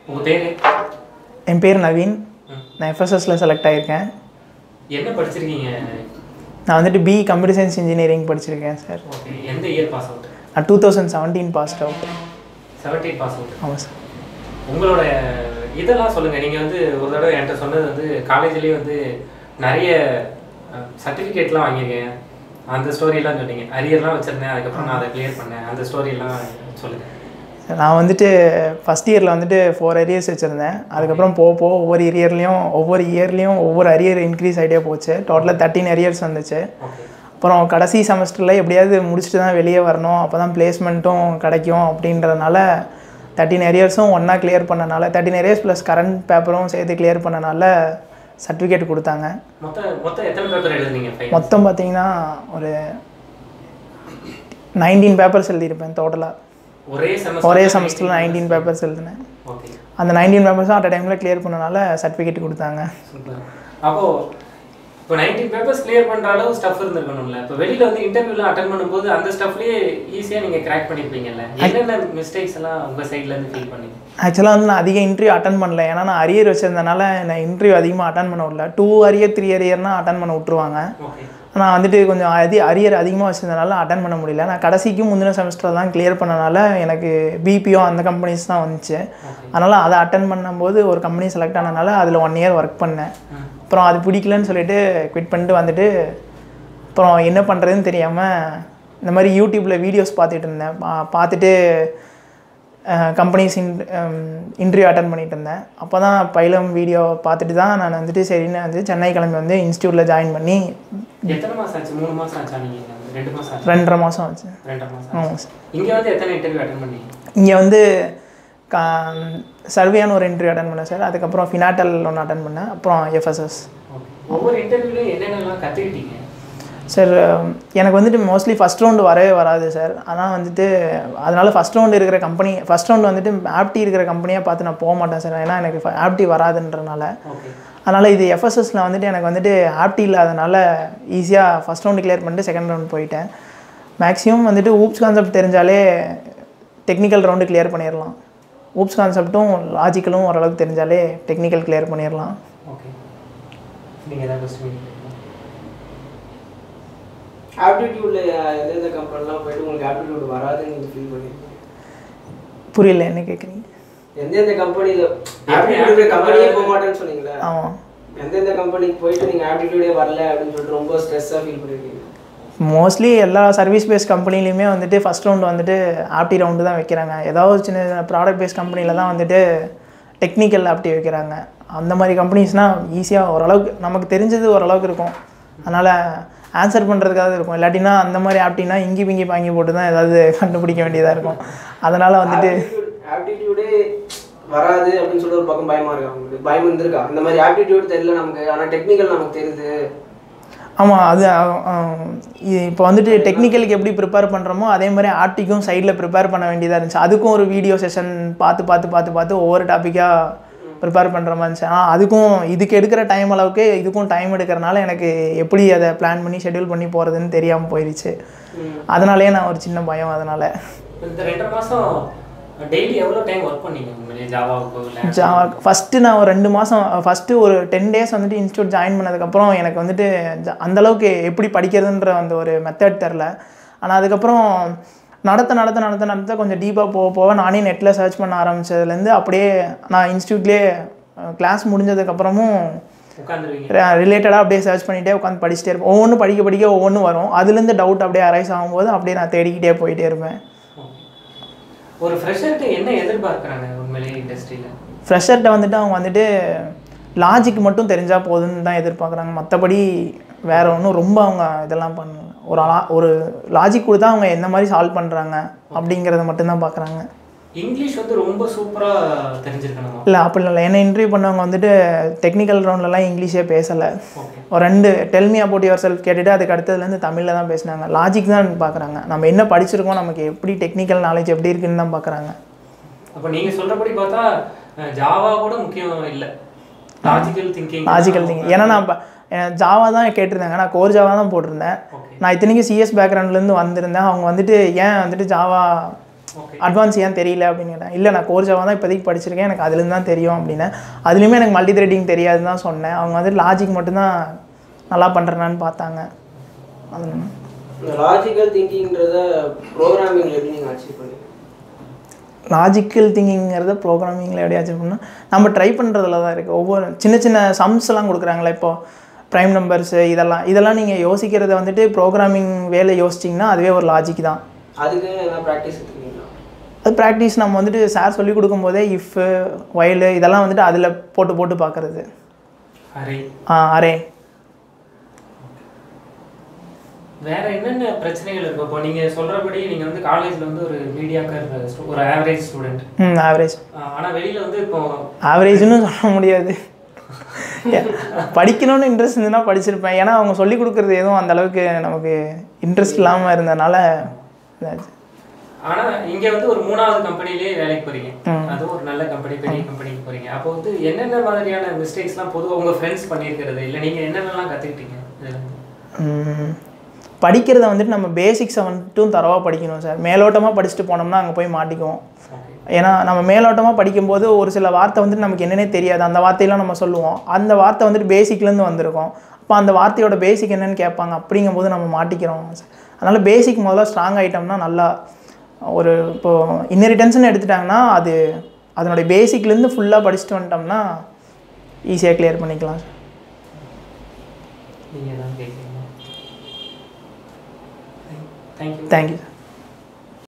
உங்கள் பேர் என் பேர் நவீன் ம். நான் எஃப்எஸ்எஸ்ல செலக்ட் ஆகியிருக்கேன் என்ன படிச்சிருக்கீங்க நான் வந்துட்டு பி கம்ப்யூட்டர் சயின்ஸ் இன்ஜினியரிங் படிச்சிருக்கேன் சார் ஓகே எந்த இயர் பாஸ் அவுட் நான் two thousand seventeen passed out seventeen pass out ஆமாம் சார் உங்களோட இதெல்லாம் சொல்லுங்கள் நீங்கள் வந்து ஒரு தடவை என்கிட்ட சொன்னது வந்து காலேஜ்லேயே வந்து நிறைய சர்டிஃபிகேட்லாம் வாங்கியிருக்கேன் அந்த ஸ்டோரியெல்லாம் சொன்னீங்க அரியர்லாம் வச்சுருந்தேன் அதுக்கப்புறம் நான் அதை கிளியர் பண்ணேன் அந்த ஸ்டோரியெல்லாம் சொல்லுங்கள் நான் வந்துட்டு ஃபஸ்ட் இயரில் வந்துட்டு ஃபோர் அரியர்ஸ் வச்சுருந்தேன் அதுக்கப்புறம் போக போக ஒவ்வொரு இயர்லேயும் ஒவ்வொரு இயர்லேயும் ஒவ்வொரு அரியர் இன்க்ரீஸ் ஆகிட்டே போச்சு டோட்டலாக தேர்ட்டின் அரியர்ஸ் வந்துச்சு ஓகே அப்புறம் கடைசி செமஸ்டரில் எப்படியாவது முடிச்சுட்டு தான் வெளியே வரணும் அப்போ தான் பிளேஸ்மெண்ட்டும் கிடைக்கும் அப்படின்றதுனால தேர்ட்டின் அரியர்ஸும் ஒன்றா கிளியர் பண்ணனால தேர்ட்டின் அரியர்ஸ் ப்ளஸ் கரண்ட் பேப்பரும் சேர்த்து கிளியர் பண்ணனால சர்டிஃபிகேட் கொடுத்தாங்க மொத்தம் மொத்தம் எத்தனை பேப்பர் எழுதுனீங்க ஃபைனல் மொத்தம் பார்த்தீங்கன்னா ஒரு நைன்டீன் பேப்பர்ஸ் எழுதியிருப்பேன் டோட்டலாக ஒரே செமஸ்டர் ஒரே செமஸ்டரில் நைன்டீன் பேப்பர்ஸ் எழுதினேன் ஓகே அந்த நைன்டீன் பேப்பர்ஸும் அட் டைமில் கிளியர் பண்ணனால சர்டிஃபிகேட் கொடுத்தாங்க சூப்பர் அப்போ இப்போ நைன்டீன் பேப்பர்ஸ் கிளியர் பண்ற அளவு ஸ்டஃப் இருந்திருக்கணும்ல இப்போ வெளியில வந்து இன்டர்வியூலாம் அட்டன் பண்ணும்போது அந்த ஸ்டஃப்லயே ஈஸியா நீங்க கிராக் பண்ணிருப்பீங்கல்ல என்னென்ன மிஸ்டேக்ஸ் எல்லாம் உங்க சைடுல இருந்து ஃபீல் பண்ணீங்க ஆக்சுவலாக வந்து நான் அதிக இன்டர்வியூ அட்டன் பண்ணல ஏன்னா நான் அரியர் வச்சிருந்தனால நான் இன்டர்வியூ அதிகமாக அட்டன் பண்ண விடல டூ அரியர் த்ரீ அரியர்னா அட்டன் பண்ண விட்ருவாங்க ஓகே நான் வந்துட்டு கொஞ்சம் அதி அரியர் அதிகமாக வச்சிருந்தனால அட்டன் பண்ண முடியல நான் கடைசிக்கும் முந்தின செமஸ்டர் தான் கிளியர் பண்ணனால எனக்கு பிபிஓ அந்த கம்பெனிஸ் தான் வந்துச்சு ஓகே அதனால் அதை அட்டன் பண்ணும்போது ஒரு கம்பெனி செலக்ட் ஆனனால அதில் ஒன் இயர் ஒர்க் பண்ணேன் அப்புறம் அது பிடிக்கலன்னு சொல்லிட்டு குவிட் பண்ணிட்டு வந்துட்டு அப்புறம் என்ன பண்ணுறதுன்னு தெரியாமல் இந்த மாதிரி யூடியூப்பில் வீடியோஸ் பார்த்துட்டு இருந்தேன் பா- பார்த்துட்டு கம்பெனிஸ் இன் இன்டர்வியூ அட்டன் பண்ணிட்டு இருந்தேன் அப்போ தான் பைலம் வீடியோ பார்த்துட்டு தான் நான் வந்துட்டு சரின்னு வந்து சென்னை கிளம்பி வந்து இன்ஸ்டியூட்டில் ஜாயின் பண்ணி எத்தனை மாசம் ஆச்சு மூணு மாசம் ஆச்சா நீங்க இங்க வந்து? ரெண்டு மாசம் ஆச்சு ரெண்டரை மாதம் ஆச்சு ரெண்டரை மாசம் ஆமாம் ஆச்சு. சார் இங்க வந்து எத்தனை இன்டர்வியூ அட்டன் பண்ணீங்க இங்கே வந்து கா சர்வேயான ஒரு இன்டர்வியூ அட்டன் பண்ணேன் சார் அதுக்கப்புறம் ஃபினாட்டல் ஒன்று அட்டன் பண்ணேன் அப்புறம் எஃப்எஸ்எஸ் ஓகே ஒவ்வொரு இன்டர்வியூலையும் என்னென்னலாம் கத்துக்கிட்டீங்க சார் எனக்கு வந்துட்டு மோஸ்ட்லி ஃபஸ்ட் ரவுண்டு வரவே வராது சார் ஆனால் வந்துட்டு அதனால் ஃபஸ்ட் ரவுண்டு இருக்கிற கம்பெனி ஃபஸ்ட் ரவுண்டு வந்துட்டு ஆப்டி இருக்கிற கம்பெனியாக பார்த்து நான் போக மாட்டேன் சார் ஏன்னா எனக்கு ஆப்டி வராதுன்றனால ஓகே அதனால் இது எஃப்எஸ்எஸில் வந்துட்டு எனக்கு வந்துட்டு ஆப்டி இல்லாதனால ஈஸியாக ஃபஸ்ட் ரவுண்டு கிளியர் பண்ணிட்டு செகண்ட் ரவுண்ட் போயிட்டேன் மேக்ஸிமம் வந்துட்டு ஊப்ஸ் கான்செப்ட் தெரிஞ்சாலே டெக்னிக்கல் ரவுண்டு கிளியர் பண்ணிடலாம் ஊப்ஸ் கான்செப்ட்டும் லாஜிக்கலும் ஓரளவுக்கு தெரிஞ்சாலே டெக்னிக்கல் கிளியர் பண்ணிடலாம் ஓகே நீங்க ஏதாவது கொஸ்டின் ஆப்டிடியூட்ல எந்தெந்த கம்பெனிலாம் போயிட்டு உங்களுக்கு ஆப்டிடியூட் வராதுன்னு நீங்கள் ஃபீல் பண்ணிருக்கீங்க புரியல என்ன கேட்குறீங்க எந்தெந்த கம்பெனியில் ஆப்டிடியூட் கம்பெனியே போக மாட்டேன்னு சொன்னீங்களே ஆமாம் எந்தெந்த கம்பெனிக்கு போயிட்டு நீங்கள் ஆப்டிடியூடே வரல அப்படின்னு சொல்லிட்டு ரொம்ப ஸ்ட்ரெஸ்ஸாக ஃபீல் பண்ணிருக்கீங்க மோஸ்ட்லி எல்லா சர்வீஸ் பேஸ் கம்பெனிலையுமே வந்துட்டு ஃபஸ்ட் ரவுண்டு வந்துட்டு ஆப்டி ரவுண்டு தான் வைக்கிறாங்க ஏதாவது ஒரு சின்ன ப்ராடக்ட் பேஸ் கம்பெனியில் தான் வந்துட்டு டெக்னிக்கல் ஆப்டி வைக்கிறாங்க அந்த மாதிரி கம்பெனிஸ்னால் ஈஸியாக ஓரளவுக்கு நமக்கு தெரிஞ்சது ஓரளவுக்கு இருக்கும் அதனால் ஆன்சர் பண்ணுறதுக்காக இருக்கும் இல்லாட்டினா அந்த மாதிரி ஆப்டினா இங்கி பிங்கி பாங்கி போட்டு தான் ஏதாவது கண்டுபிடிக்க வேண்டியதாக இருக்கும் அதனால் வந்துட்டு ஆப்டிடியூடே வராது அப்படின்னு சொல்லிட்டு ஒரு பக்கம் பயமா இருக்கா உங்களுக்கு பயம் இருந்திருக்கா இந்த மாதிரி ஆப்டிடியூட் தெரியல நமக்கு ஆனால் டெக்னிக்கல் நமக்கு தெரியுது ஆமாம் அது இப்போ வந்துட்டு டெக்னிக்கலுக்கு எப்படி ப்ரிப்பேர் பண்ணுறோமோ அதே மாதிரி ஆர்டிக்கும் சைடில் ப்ரிப்பேர் பண்ண வேண்டியதாக இருந்துச்சு அதுக்கும் ஒரு வீடியோ செஷன் பார்த்து பார்த்து பார்த்து பார்த்து ஒவ்வொரு டாப்பிக்காக ப்ரிப்பேர் பண்ணுற மாதிரி இருந்துச்சு ஆனால் அதுக்கும் இதுக்கு எடுக்கிற டைம் அளவுக்கு இதுக்கும் டைம் எடுக்கிறனால எனக்கு எப்படி அதை பிளான் பண்ணி ஷெட்யூல் பண்ணி போகிறதுன்னு தெரியாமல் போயிடுச்சு அதனாலேயே நான் ஒரு சின்ன பயம் அதனால் இந்த ரெண்டரை மாசம் டெய்லி எவ்வளோ டைம் ஒர்க் பண்ணீங்க உண்மையிலேயே ஜாவாவுக்கு இல்லை ஜாவா ஃபஸ்ட்டு நான் ஒரு ரெண்டு மாதம் ஃபஸ்ட்டு ஒரு டென் டேஸ் வந்துட்டு இன்ஸ்டியூட் ஜாயின் பண்ணதுக்கப்புறம் எனக்கு வந்துட்டு ஜ- அந்தளவுக்கு எப்படி படிக்கிறதுன்ற அந்த ஒரு மெத்தட் தெரில ஆனால் அதுக்கப்புறம் நடத்த நடத்த நடத்த நடத்த கொஞ்சம் டீப்பாக போக போக நானே நெட்டில் சர்ச் பண்ண ஆரம்பிச்சதுலேருந்து அப்படியே நான் இன்ஸ்டியூட்லேயே கிளாஸ் முடிஞ்சதுக்கப்புறமும் உட்காந்துருவீங்க ரிலேட்டடாக அப்படியே சர்ச் பண்ணிகிட்டே உட்காந்து படிச்சுட்டே இருப்பேன் ஒவ்வொன்றும் படிக்க படிக்க ஒவ்வொன்றும் வரும் அதுலேருந்து டவுட் அப்படியே அரைஸ் ஆகும்போது அப்படியே நான் தேடிக்கிட்டே போயிட்டே இருப்பேன் ஒரு ஃப்ரெஷர்கிட்ட என்ன எதிர்பார்க்குறாங்க உண்மையிலேயே இண்டஸ்ட்ரியில் ஃப்ரெஷர்கிட்ட வந்துட்டு அவங்க வந்துட்டு லாஜிக் மட்டும் தெரிஞ்சால் போதும்னு தான் எதிர்பார்க்குறாங்க மற்றபடி வேற ஒன்றும் ரொம்ப அவங்க இதெல்லாம் பண்ணல ஒரு லா ஒரு லாஜிக் கொடுத்தா அவங்க எந்த மாதிரி சால்வ் பண்ணுறாங்க அப்படிங்கிறத மட்டும்தான் பார்க்குறாங்க இங்கிலீஷ் வந்து ரொம்ப சூப்பராக தெரிஞ்சிருக்கணுமா இல்லை அப்படி இல்லை என்ன இன்டர்வியூ பண்ணவங்க வந்துட்டு டெக்னிக்கல் ரவுண்ட்லலாம் இங்கிலீஷே பேசலை ஓகே ஒரு ரெண்டு டெல்மி அபவுட் யுவர் செல்ஃப் கேட்டுட்டு அதுக்கு அடுத்ததுலேருந்து தமிழில் தான் பேசினாங்க லாஜிக் தான் பார்க்குறாங்க நம்ம என்ன படிச்சிருக்கோம் நமக்கு எப்படி டெக்னிக்கல் நாலேஜ் எப்படி இருக்குன்னு தான் பார்க்குறாங்க அப்போ நீங்கள் சொல்கிறபடி பார்த்தா ஜாவா கூட முக்கியம் இல்லை லாஜிக்கல் திங்கிங் லாஜிக்கல் திங்கிங் ஏன்னா நான் இப்போ ஜாவா தான் கேட்டிருந்தாங்க நான் கோர் ஜாவா தான் போட்டிருந்தேன் ஓகே நான் இத்தனைக்கும் சிஎஸ் பேக்ரவுண்ட்லேருந்து வந்திருந்தேன் அவங்க வந்துட்டு ஏன் வந்துட்டு ஜாவா ஓகே அட்வான்ஸ் ஏன் தெரியல அப்படின்னு கேட்டேன் இல்லை நான் கோர் ஜாவா தான் இப்போதைக்கு படிச்சிருக்கேன் எனக்கு அதுலேருந்து தான் தெரியும் அப்படின்னேன் அதுலேயுமே எனக்கு மல்டி த்ரெட்டிங் தெரியாதுன்னு தான் சொன்னேன் அவங்க வந்து லாஜிக் மட்டும்தான் நல்லா பண்ணுறேனான்னு பார்த்தாங்க அது இந்த லாஜிக்கல் திங்கிங்கிறத ப்ரோக்ராமிங்ல எப்படி நீங்கள் அச்சீவ் பண்ணீங்க லாஜிக்கல் திங்கிங்கிறத ப்ரோக்ராமிங்கில் எப்படியாச்சும் பண்ணால் நம்ம ட்ரை பண்ணுறதுல தான் இருக்குது ஒவ்வொரு சின்ன சின்ன சம்ஸ் எல்லாம் கொடுக்குறாங்களே இப்போ ப்ரைம் நம்பர்ஸு இதெல்லாம் இதெல்லாம் நீங்கள் யோசிக்கிறத வந்துட்டு ப்ரோக்ராமிங் வேலை யோசிச்சிங்கன்னா அதுவே ஒரு லாஜிக் தான் அதுக்கு என்ன ப்ராக்டிஸ் எடுத்துக்கிறீங்களா அது ப்ராக்டிஸ் நம்ம வந்துட்டு சார் சொல்லி கொடுக்கும்போதே இஃப்பு வயலு இதெல்லாம் வந்துட்டு அதில் போட்டு போட்டு பார்க்குறது அரே அரே வேற என்னென்ன பிரச்சனைகள் இருக்கு இப்போ நீங்க சொல்றபடி நீங்க வந்து காலேஜ்ல வந்து ஒரு மீடியாக்கர் ஒரு ஆவரேஜ் ஸ்டூடெண்ட் ம் ஆவரேஜ் ஆனா வெளியில வந்து இப்போ ஆவரேஜ்னு சொல்ல முடியாது படிக்கணும்னு இன்ட்ரெஸ்ட் இருந்ததுன்னா படிச்சிருப்பேன் ஏன்னா அவங்க சொல்லி கொடுக்குறது எதுவும் அந்த அளவுக்கு நமக்கு இன்ட்ரெஸ்ட் இல்லாமல் இருந்ததுனால இதாச்சு ஆனா இங்க வந்து ஒரு மூணாவது கம்பெனிலேயே வேலைக்கு போறீங்க அதுவும் ஒரு நல்ல கம்பெனி பெரிய கம்பெனிக்கு போறீங்க அப்போ வந்து என்னென்ன மாதிரியான மிஸ்டேக்ஸ்லாம் பொதுவா உங்க ஃப்ரெண்ட்ஸ் பண்ணியிருக்கிறது இல்லை நீங்க என்னென்னலாம் கத்துக்கிட்டீங்க இதுல இருந்து? ம், படிக்கிறத வந்துட்டு நம்ம பேசிக்ஸை வந்துட்டும் தரவாக படிக்கணும் சார் மேலோட்டமாக படிச்சுட்டு போனோம்னா அங்கே போய் மாட்டிக்குவோம் Okay. ஏன்னா நம்ம மேலோட்டமாக படிக்கும்போது ஒரு சில வார்த்தை வந்துட்டு நமக்கு என்னன்னே தெரியாது அந்த வார்த்தையெல்லாம் நம்ம சொல்லுவோம் அந்த வார்த்தை வந்துட்டு பேசிக்லேருந்து வந்திருக்கும் அப்போ அந்த வார்த்தையோட பேசிக் என்னன்னு கேட்பாங்க அப்படிங்கும்போது நம்ம மாட்டிக்கிறோம் அதனால் பேசிக் முதல்ல ஸ்ட்ராங் ஆகிட்டோம்னா நல்லா ஒரு இப்போது இன்னரிட்டன்ஸ்னு எடுத்துட்டாங்கன்னா அது அதனுடைய பேசிக்லேருந்து ஃபுல்லாக படிச்சுட்டு வந்துட்டோம்னா ஈஸியாக கிளியர் பண்ணிக்கலாம் சார் நீங்க தான் கேட்குறீங்க தேங்க்யூ தேங்க்யூ